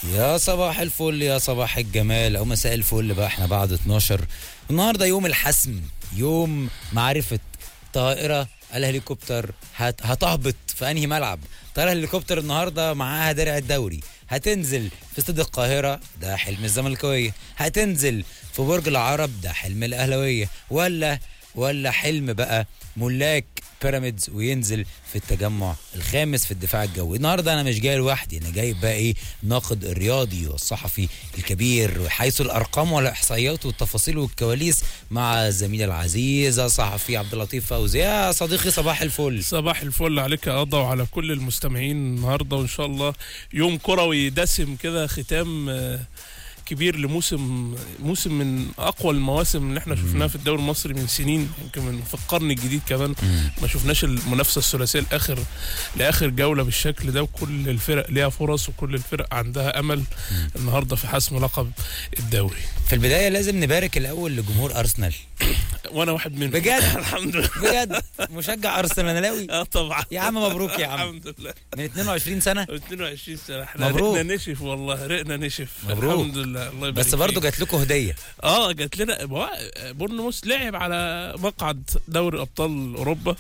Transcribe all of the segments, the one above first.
يا صباح الفل يا صباح الجمال او مساء الفل بقى احنا بعد 12 النهارده يوم الحسم يوم معرفه طائره الهليكوبتر هت... هتهبط في انهي ملعب طائره الهليكوبتر النهارده معاها درع الدوري هتنزل في استاد القاهره ده حلم الزملكاويه هتنزل في برج العرب ده حلم الاهلاويه ولا ولا حلم بقى ملاك بيراميدز وينزل في التجمع الخامس في الدفاع الجوي النهارده انا مش جاي لوحدي انا جايب بقى ايه الناقد الرياضي والصحفي الكبير حيث الارقام والاحصائيات والتفاصيل والكواليس مع الزميل العزيز الصحفي عبد اللطيف فوزي يا صديقي صباح الفل صباح الفل عليك يا قضا وعلى كل المستمعين النهارده وان شاء الله يوم كروي دسم كده ختام آه، كبير لموسم موسم من اقوى المواسم اللي احنا شفناها في الدوري المصري من سنين يمكن من في القرن الجديد كمان ما شفناش المنافسه الثلاثيه لاخر لاخر جوله بالشكل ده وكل الفرق ليها فرص وكل الفرق عندها امل النهارده في حسم لقب الدوري في البدايه لازم نبارك الاول لجمهور ارسنال وانا واحد منهم بجد؟ الحمد لله بجد مشجع ارسنالي اه طبعا يا عم مبروك يا عم الحمد لله من 22 سنه 22 سنه احنا مبروك. رقنا نشف والله رقنا نشف مبروك. الحمد لله الله يبارك بس برضه فيك. جات لكم هديه اه جات لنا ما هو بورنموث لعب على مقعد دوري ابطال اوروبا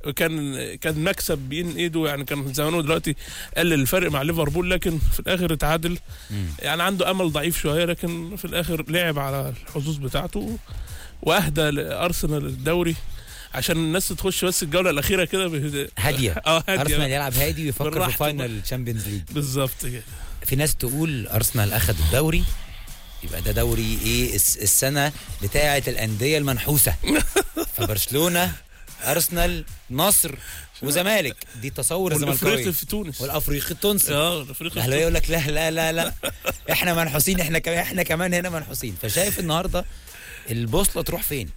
كان كان مكسب بين ايده يعني كان زمانه دلوقتي قلل الفرق مع ليفربول لكن في الاخر اتعادل يعني عنده امل ضعيف شويه لكن في الاخر لعب على الحظوظ بتاعته واهدى لارسنال الدوري عشان الناس تخش بس الجوله الاخيره كده بهدوء. هاديه اه ارسنال هاديه يلعب هادي ويفكر في بالراحة فاينل تشامبيونز ليج بالظبط كده في ناس تقول ارسنال اخذ الدوري يبقى ده دوري ايه الس- السنه بتاعه الانديه المنحوسه فبرشلونه ارسنال نصر وزمالك دي تصور والافريقي الزملكاوي في تونس والافريقي التونسي اه الافريقي في الاهلاويه يقول لك لا لا لا لا احنا منحوسين احنا كمان احنا كمان هنا منحوسين فشايف النهارده البوصله تروح فين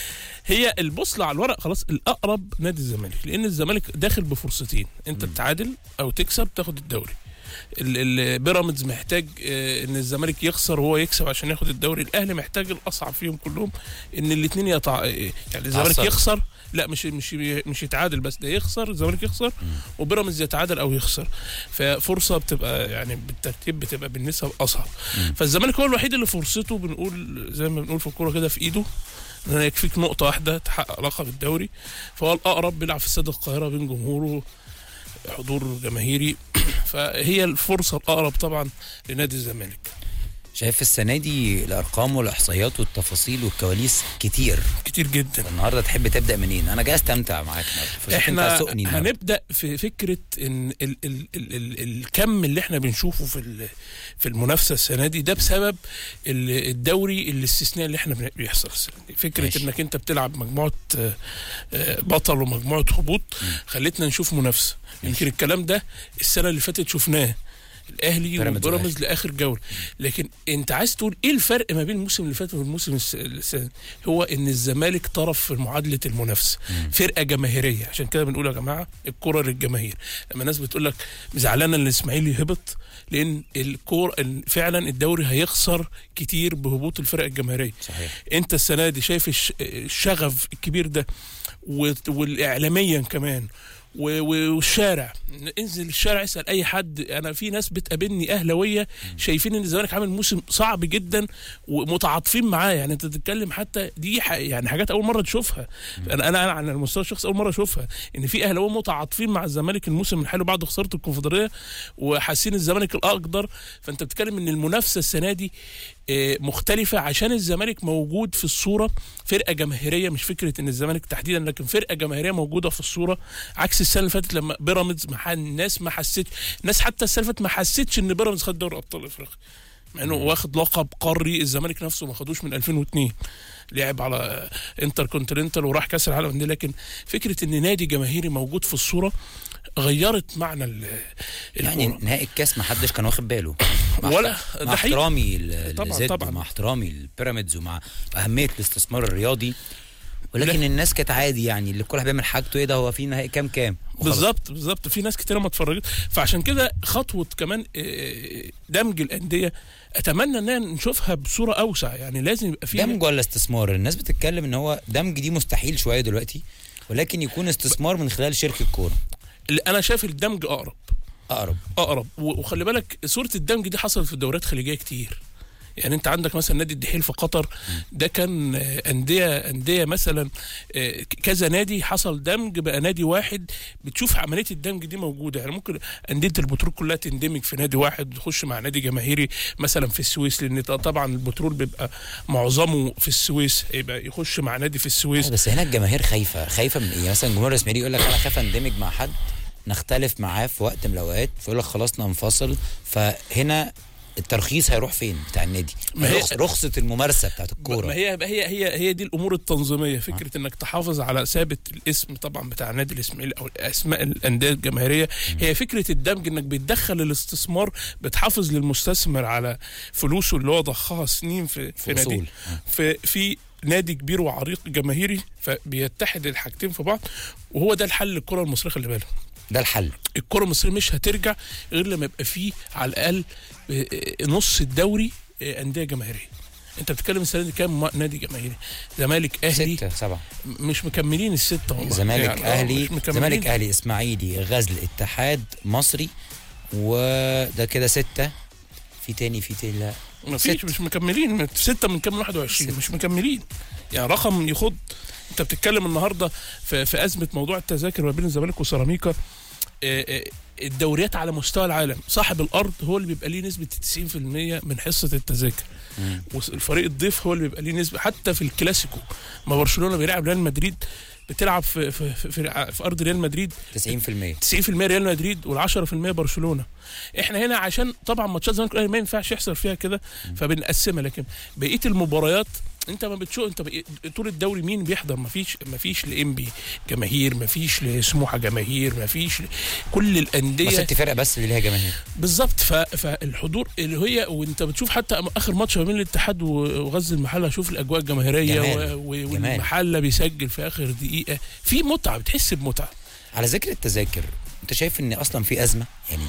هي البوصله على الورق خلاص الاقرب نادي الزمالك لان الزمالك داخل بفرصتين انت تتعادل او تكسب تاخد الدوري ال- ال- بيراميدز محتاج آه، ان الزمالك يخسر وهو يكسب عشان ياخد الدوري الاهلي محتاج الاصعب فيهم كلهم ان الاثنين يطع آه، يعني الزمالك تعصب. يخسر لا مش مش مش يتعادل بس ده يخسر الزمالك يخسر وبيراميدز يتعادل او يخسر ففرصه بتبقى يعني بالترتيب بتبقى بالنسب اصعب فالزمالك هو الوحيد اللي فرصته بنقول زي ما بنقول في الكوره كده في ايده ان أنا يكفيك نقطه واحده تحقق لقب الدوري فهو الاقرب بيلعب في استاد القاهره بين جمهوره حضور جماهيري فهي الفرصه الاقرب طبعا لنادي الزمالك شايف السنه دي الارقام والاحصائيات والتفاصيل والكواليس كتير كتير جدا النهارده تحب تبدا منين انا جاي استمتع معاك النهاردة. فشوف احنا انت سوقني النهاردة. هنبدا في فكره ان ال ال ال ال الكم اللي احنا بنشوفه في ال- في المنافسه السنه دي ده بسبب ال- الدوري الاستثنائي اللي احنا بن- بيحصل السنه دي فكره ماشي. انك انت بتلعب مجموعه آه، آه، بطل ومجموعه هبوط خلتنا نشوف منافسه يمكن الكلام ده السنه اللي فاتت شفناه الاهلي بيراميدز وبيراميدز لاخر جوله لكن انت عايز تقول ايه الفرق ما بين الموسم اللي فات والموسم الس- السنه هو ان الزمالك طرف في معادله المنافسه فرقه جماهيريه عشان كده بنقول يا جماعه الكره للجماهير لما الناس بتقول لك زعلانه ان الاسماعيلي هبط لان الكور ال- فعلا الدوري هيخسر كتير بهبوط الفرق الجماهيريه صحيح انت السنه دي شايف الش- الشغف الكبير ده وت- والاعلاميا كمان و- و- والشارع انزل الشارع اسال اي حد انا في ناس بتقابلني اهلاويه شايفين ان الزمالك عامل موسم صعب جدا ومتعاطفين معاه يعني انت تتكلم حتى دي ح- يعني حاجات اول مره تشوفها انا انا أنا على المستوى الشخصي اول مره اشوفها ان في اهلاويه متعاطفين مع الزمالك الموسم الحالي بعد خساره الكونفدراليه وحاسين الزمالك الاقدر فانت بتتكلم ان المنافسه السنه دي آه، مختلفه عشان الزمالك موجود في الصوره فرقه جماهيريه مش فكره ان الزمالك تحديدا لكن فرقه جماهيريه موجوده في الصوره عكس السنه اللي فاتت لما بيراميدز ما ح- الناس ما حسيتش الناس حتى السنه اللي فاتت ما حسيتش ان بيراميدز خد دوري ابطال افريقيا مع انه واخد لقب قاري الزمالك نفسه ما خدوش من 2002 لعب على انتر كونتيننتال وراح كاس العالم للانديه لكن فكره ان نادي جماهيري موجود في الصوره غيرت معنى ال- يعني الكوره نهائي الكاس ما حدش كان واخد باله مع ولا احت- ده مع حقيقي. احترامي ل- طبعاً، لزد طبعاً. ومع احترامي للبيراميدز ومع اهميه الاستثمار الرياضي ولكن الناس كانت عادي يعني اللي كل واحد بيعمل حاجته ايه ده هو في نهائي كام كام وخلاص. بالظبط بالظبط في ناس كتير ما اتفرجت فعشان كده خطوه كمان آه، دمج الانديه اتمنى ان نشوفها بصوره اوسع يعني لازم يبقى في دمج ولا استثمار الناس بتتكلم ان هو دمج دي مستحيل شويه دلوقتي ولكن يكون استثمار من خلال شركه كوره اللي انا شايف الدمج اقرب اقرب اقرب و- وخلي بالك صوره الدمج دي حصلت في دوريات خليجيه كتير يعني انت عندك مثلا نادي الدحيل في قطر ده كان آه، انديه انديه مثلا آه، ك- كذا نادي حصل دمج بقى نادي واحد بتشوف عمليه الدمج دي موجوده يعني ممكن انديه البترول كلها تندمج في نادي واحد تخش مع نادي جماهيري مثلا في السويس لان ط- طبعا البترول بيبقى معظمه في السويس يبقى يخش مع نادي في السويس بس هنا الجماهير خايفه خايفه من ايه مثلا جمهور الاسماعيلي يقول لك انا خايف اندمج مع حد نختلف معاه في وقت من الاوقات فيقول لك خلاص ننفصل فهنا الترخيص هيروح فين بتاع النادي ما هي- رخص- رخصه الممارسه بتاعت ما الكوره هي هي هي هي دي الامور التنظيميه فكره انك تحافظ على ثابت الاسم طبعا بتاع نادي الاسماعيلي او اسماء الانديه الجماهيريه هي فكره الدمج انك بتدخل الاستثمار بتحافظ للمستثمر على فلوسه اللي هو ضخها سنين في في نادي اصول آه. في في نادي كبير وعريق جماهيري فبيتحد الحاجتين في بعض وهو ده الحل للكره المصريه خلي بالك ده الحل الكره المصريه مش هترجع غير لما يبقى فيه على الاقل آه، آه، نص الدوري آه، انديه جماهيريه انت بتتكلم السنه دي كام نادي جماهيري زمالك اهلي ستة سبعة مش مكملين السته والله زمالك يعني آه، اهلي مش مكملين. زمالك اهلي اسماعيلي غزل اتحاد مصري وده كده ستة في تاني في تاني لا ما فيش ست. مش مكملين ستة من كام 21 مش مكملين يعني رقم يخض انت بتتكلم النهارده في, في ازمه موضوع التذاكر ما بين الزمالك وسيراميكا آه، آه، الدوريات على مستوى العالم صاحب الارض هو اللي بيبقى ليه نسبه 90% من حصه التذاكر مم. والفريق الضيف هو اللي بيبقى ليه نسبه حتى في الكلاسيكو ما برشلونه بيلعب ريال مدريد بتلعب في في, في, في, في ارض ريال مدريد 90% 90% ريال مدريد وال10% برشلونه احنا هنا عشان طبعا ماتشات الزمالك والاهلي ما ينفعش يحصل فيها كده فبنقسمها لكن بقيه المباريات انت ما بتشوف انت بقيت طول الدوري مين بيحضر ما فيش ما فيش لانبي جماهير ما فيش لسموحه جماهير ما فيش ل... كل ما الانديه ست فرق بس اللي ليها جماهير بالظبط ف... فالحضور اللي هي وانت بتشوف حتى اخر ماتش ما بين الاتحاد و- وغزل المحله شوف الاجواء الجماهيريه جمال. و... و... جمال. والمحله بيسجل في اخر دقيقه في متعه بتحس بمتعه على ذكر التذاكر انت شايف ان اصلا في ازمه يعني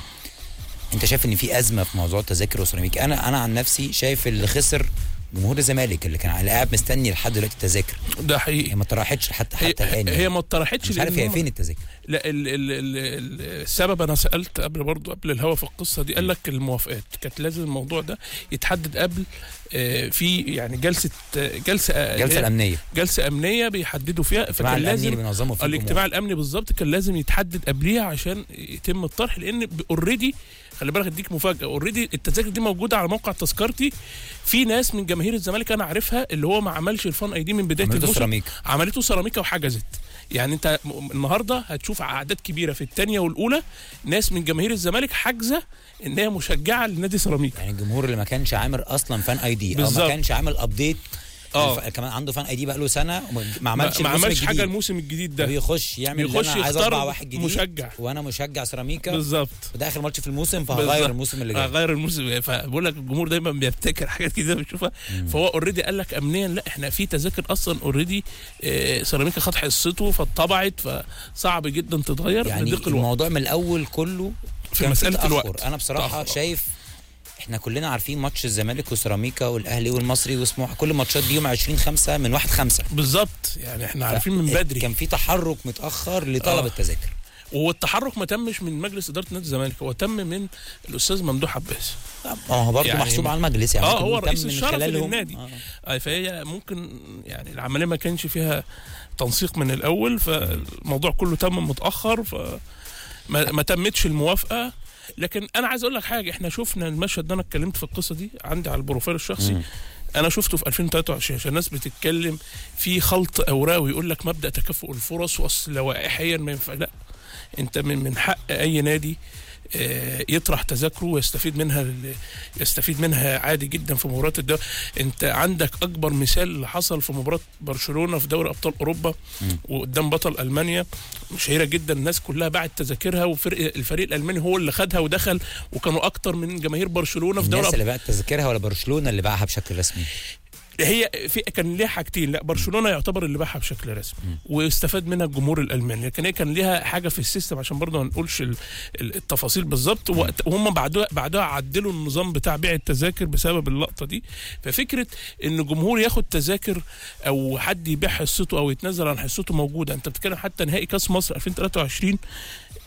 انت شايف ان في ازمه في موضوع التذاكر وسيراميك انا انا عن نفسي شايف اللي خسر جمهور الزمالك اللي كان على قاعد مستني لحد دلوقتي التذاكر ده حقيقي هي ما طرحتش حتى هي, حتى الان هي يعني. ما اتطرحتش مش عارف لأن هي هم- فين التذاكر لا ال ال ال ال السبب انا سالت قبل برضو قبل الهوا في القصه دي قال لك الموافقات كانت لازم الموضوع ده يتحدد قبل آه، في يعني جلسه آه، جلسه آه، الجلسه الامنيه جلسه امنيه بيحددوا فيها الاجتماع فكان الامني لازم اللي بينظمه فيه الاجتماع الامني بالظبط كان لازم يتحدد قبليها عشان يتم الطرح لان اوريدي خلي بالك اديك مفاجاه اوريدي التذاكر دي موجوده على موقع تذكرتي في ناس من جماهير الزمالك انا عارفها اللي هو ما عملش الفان اي دي من بدايه عملته الموسم سيراميك عملته سيراميكا وحجزت يعني انت م- النهارده هتشوف اعداد كبيره في الثانيه والاولى ناس من جماهير الزمالك حاجزه ان هي مشجعه لنادي سيراميكا يعني الجمهور اللي ما كانش عامل اصلا فان اي دي او ما بالظبط. كانش عامل ابديت اه. الف- كمان عنده فان اي دي بقى له سنه وما- ما ما, عملش ما الموسم عملش حاجه الجديد. الموسم الجديد ده بيخش يعمل بيخش بيخش عايز يختار اطبع واحد جديد مشجع. وانا مشجع سيراميكا بالظبط وده اخر ماتش في الموسم فهغير بالظبط. الموسم اللي جاي غير الموسم فبقول لك الجمهور دايما بيبتكر حاجات كده بتشوفها فهو اوريدي قال لك امنيا لا احنا في تذاكر اصلا اوريدي سيراميكا خد حصته فاتطبعت فصعب جدا تتغير يعني لضيق الوقت الموضوع من الاول كله في كان مسألة تأخر. الوقت. انا بصراحه تأخر. شايف احنا كلنا عارفين ماتش الزمالك وسيراميكا والاهلي والمصري وسموحه كل الماتشات دي يوم 20 5 من 1 5 بالظبط يعني احنا عارفين من بدري كان في تحرك متاخر لطلب آه. التذاكر والتحرك ما تمش من مجلس اداره نادي الزمالك هو تم من الاستاذ ممدوح عباس ما هو برضه يعني محسوب على المجلس يعني آه، ممكن هو يكون الرئيس تم من الشرفي خلالهم. للنادي. آه. آه، فهي ممكن يعني العمليه ما كانش فيها تنسيق من الاول فالموضوع كله تم متاخر ف ما, ما تمتش الموافقه لكن انا عايز اقول لك حاجه احنا شفنا المشهد ده انا اتكلمت في القصه دي عندي على البروفايل الشخصي مم. انا شفته في 2023 عشان الناس بتتكلم في خلط اوراق ويقول لك مبدا تكافؤ الفرص واصل لوائحيا ما ينفع لا انت من من حق اي نادي آه، يطرح تذاكره ويستفيد منها ل- يستفيد منها عادي جدا في مباريات الدوري انت عندك اكبر مثال اللي حصل في مباراه برشلونه في دوري ابطال اوروبا مم. وقدام بطل المانيا شهيره جدا الناس كلها باعت تذاكرها وفرق الفريق الالماني هو اللي خدها ودخل وكانوا اكتر من جماهير برشلونه في دوري الناس اللي باعت تذاكرها ولا برشلونه اللي باعها بشكل رسمي هي في كان ليها حاجتين لا برشلونه يعتبر اللي باعها بشكل رسمي واستفاد منها الجمهور الالماني لكن هي كان ليها حاجه في السيستم عشان برضه ما نقولش ال- ال- التفاصيل بالظبط وقت- وهم بعدها بعدها عدلوا النظام بتاع بيع التذاكر بسبب اللقطه دي ففكره ان جمهور ياخد تذاكر او حد يبيع حصته او يتنازل عن حصته موجوده انت بتتكلم حتى نهائي كاس مصر 2023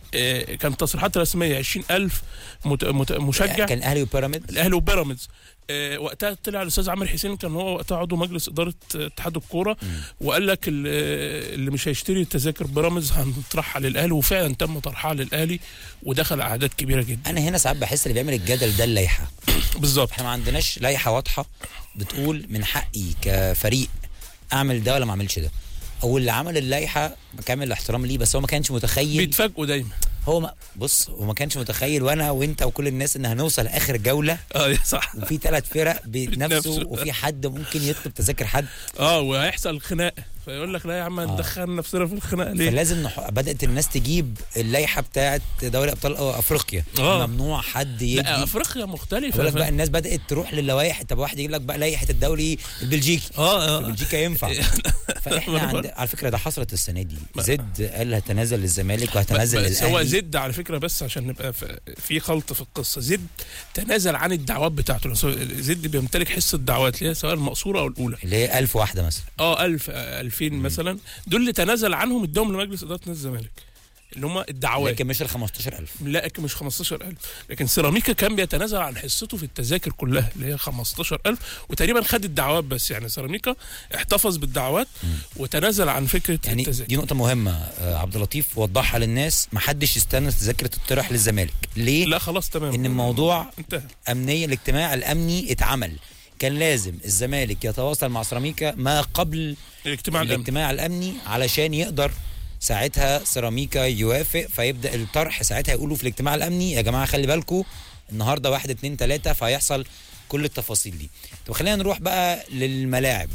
آه، كان تصريحات رسميه 20000 مت- مت- مشجع كان اهلي وبيراميدز الاهلي وبيراميدز آه، وقتها طلع الاستاذ عامر حسين كان هو وقتها عضو مجلس اداره آه، اتحاد الكوره وقال لك ال- آه، اللي مش هيشتري تذاكر بيراميدز هنطرحها للاهلي وفعلا تم طرحها للأهلي ودخل اعداد كبيره جدا انا هنا ساعات بحس اللي بيعمل الجدل ده اللائحه بالظبط احنا ما عندناش لائحه واضحه بتقول من حقي كفريق اعمل ده ولا ما اعملش ده او اللي عمل اللائحه كامل الاحترام ليه بس هو ما كانش متخيل بيتفاجئوا دايما هو ما بص هو ما كانش متخيل وانا وانت وكل الناس ان هنوصل لاخر جوله اه يا صح وفي ثلاث فرق بيتنافسوا بيتنافسوا. وفي حد ممكن يطلب تذاكر حد اه وهيحصل خناقه فيقول لك لا يا عم ندخل نفسنا في الخناقه ليه؟ فلازم نح... بدات الناس تجيب اللائحه بتاعه دوري ابطال افريقيا آه. ممنوع حد يجي لا افريقيا مختلفه بقول لك ف- بقى الناس بدات تروح للوائح طب واحد يجيب لك بقى لائحه الدوري البلجيكي اه اه بلجيكا ينفع فاحنا عند... على فكره ده حصلت السنه دي زد قال هتنازل للزمالك وهتنازل بس هو للاهلي زد على فكره بس عشان نبقى في- في خلط في القصه زد تنازل عن الدعوات بتاعته زد بيمتلك حصه الدعوات اللي هي سواء المقصوره او الاولى اللي هي 1000 واحده مثلا اه 1000 آه، 2000 مثلا دول اللي تنازل عنهم اداهم لمجلس اداره نادي الزمالك اللي هم الدعوات لكن مش ال 15000 لا لكن مش 15000 لكن سيراميكا كان بيتنازل عن حصته في التذاكر كلها اللي هي 15000 وتقريبا خد الدعوات بس يعني سيراميكا احتفظ بالدعوات وتنازل عن فكره يعني التذاكر دي نقطه مهمه آه، عبد اللطيف وضحها للناس ما حدش يستنى تذاكر تطرح للزمالك ليه لا خلاص تمام ان الموضوع انتهى امنيه الاجتماع الامني اتعمل كان لازم الزمالك يتواصل مع سيراميكا ما قبل الاجتماع الامني الاجتماع الامني علشان يقدر ساعتها سيراميكا يوافق فيبدا الطرح ساعتها يقولوا في الاجتماع الامني يا جماعه خلي بالكم النهارده واحد اتنين تلاته فهيحصل كل التفاصيل دي طب خلينا نروح بقى للملاعب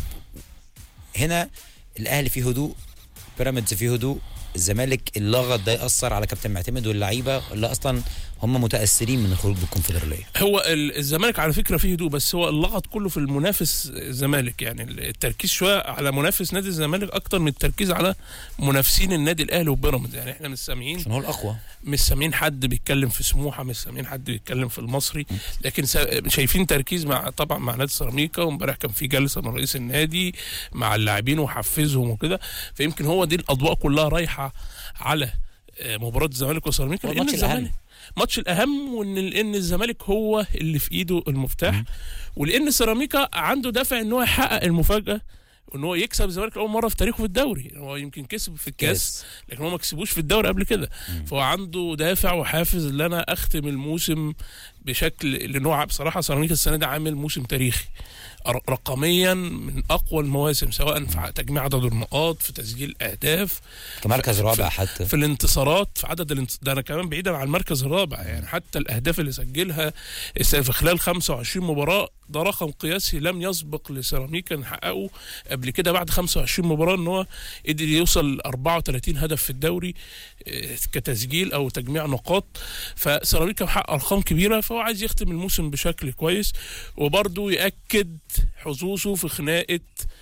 هنا الاهلي فيه هدوء بيراميدز فيه هدوء الزمالك اللغط ده ياثر على كابتن معتمد واللعيبه ولا اصلا هم متاثرين من الخروج بالكونفدراليه هو ال- الزمالك على فكره فيه هدوء بس هو اللغط كله في المنافس الزمالك يعني التركيز شويه على منافس نادي الزمالك اكتر من التركيز على منافسين النادي الاهلي وبيراميدز يعني احنا مش سامعين عشان هو الاقوى مش سامعين حد بيتكلم في سموحه مش سامعين حد بيتكلم في المصري لكن سا- شايفين تركيز مع طبعا مع نادي سيراميكا وامبارح كان في جلسه من رئيس النادي مع اللاعبين وحفزهم وكده فيمكن هو دي الاضواء كلها رايحه على آه، مباراه الزمالك وسيراميكا هو لان الماتش الأهم. الزمالك ماتش الاهم وان لان الزمالك هو اللي في ايده المفتاح ولان سيراميكا عنده دافع ان هو يحقق المفاجاه وان هو يكسب الزمالك لاول مره في تاريخه في الدوري هو يمكن كسب في الكاس كاس. لكن هو ما كسبوش في الدوري قبل كده فهو عنده دافع وحافز ان انا اختم الموسم بشكل لان هو بصراحه سيراميكا السنه دي عامل موسم تاريخي ر- رقميا من اقوى المواسم سواء في تجميع عدد النقاط في تسجيل اهداف كمركز رابع حتى في الانتصارات في عدد الانتص... ده انا كمان بعيدا عن المركز الرابع يعني حتى الاهداف اللي سجلها الس- في خلال 25 مباراه ده رقم قياسي لم يسبق لسيراميكا نحققه قبل كده بعد 25 مباراه ان هو قدر يوصل 34 هدف في الدوري آه، كتسجيل او تجميع نقاط فسيراميكا محقق ارقام كبيره فهو عايز يختم الموسم بشكل كويس وبرضه ياكد حظوظه في خناقه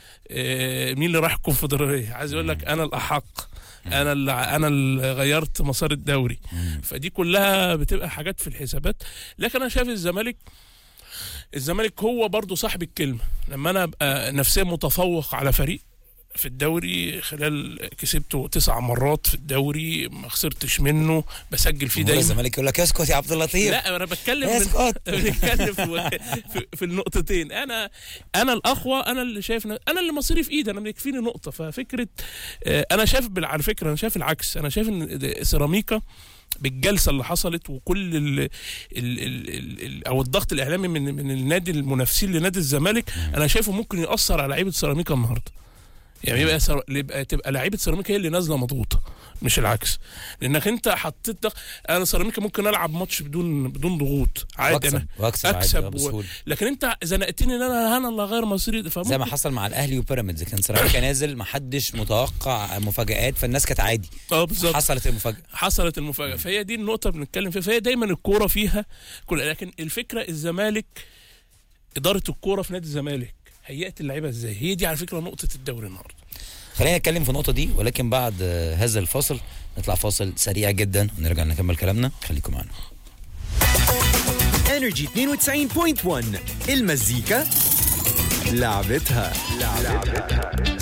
آه، مين اللي راح الكونفدراليه عايز يقول لك انا الاحق انا اللي انا اللي غيرت مسار الدوري فدي كلها بتبقى حاجات في الحسابات لكن انا شايف الزمالك الزمالك هو برضو صاحب الكلمه لما انا ابقى نفسيا متفوق على فريق في الدوري خلال كسبته تسع مرات في الدوري ما خسرتش منه بسجل فيه جمهور دايما الزمالك يقول لك اسكت يا عبد اللطيف لا انا بتكلم من اسكت بنتكلم في, في, في النقطتين انا انا الاقوى انا اللي شايف ن- انا اللي مصيري في ايدي انا يكفيني نقطه ففكره آه، انا شايف بال- على فكره انا شايف العكس انا شايف ان د- سيراميكا بالجلسه اللي حصلت وكل ال ال ال ال ال او الضغط الاعلامي من من النادي المنافسين لنادي الزمالك انا شايفه ممكن ياثر على لعيبه سيراميكا النهارده يعني يبقى سر... يبقى تبقى لعيبه سيراميكا هي اللي نازله مضغوطه مش العكس لانك انت حطيت ضغط انا سيراميكا ممكن العب ماتش بدون بدون ضغوط عادي انا واكسب واكسب أكسب عادي و- بسهوله لكن انت زنقتني ان انا انا اللي اغير مصيري فممكن زي ما حصل مع الاهلي وبيراميدز كان سيراميكا نازل ما حدش متوقع مفاجآت فالناس كانت عادي اه بالظبط حصلت المفاجاه حصلت المفاجاه فهي دي النقطه اللي بنتكلم فيها فهي دايما الكوره فيها كل لكن الفكره الزمالك اداره الكوره في نادي الزمالك هيئت اللعيبه ازاي هي دي على فكره نقطه الدوري النهارده خلينا نتكلم في النقطه دي ولكن بعد آه، هذا الفاصل نطلع فاصل سريع جدا ونرجع نكمل كلامنا خليكم معانا انرجي 92.1 المزيكا لعبتها لعبتها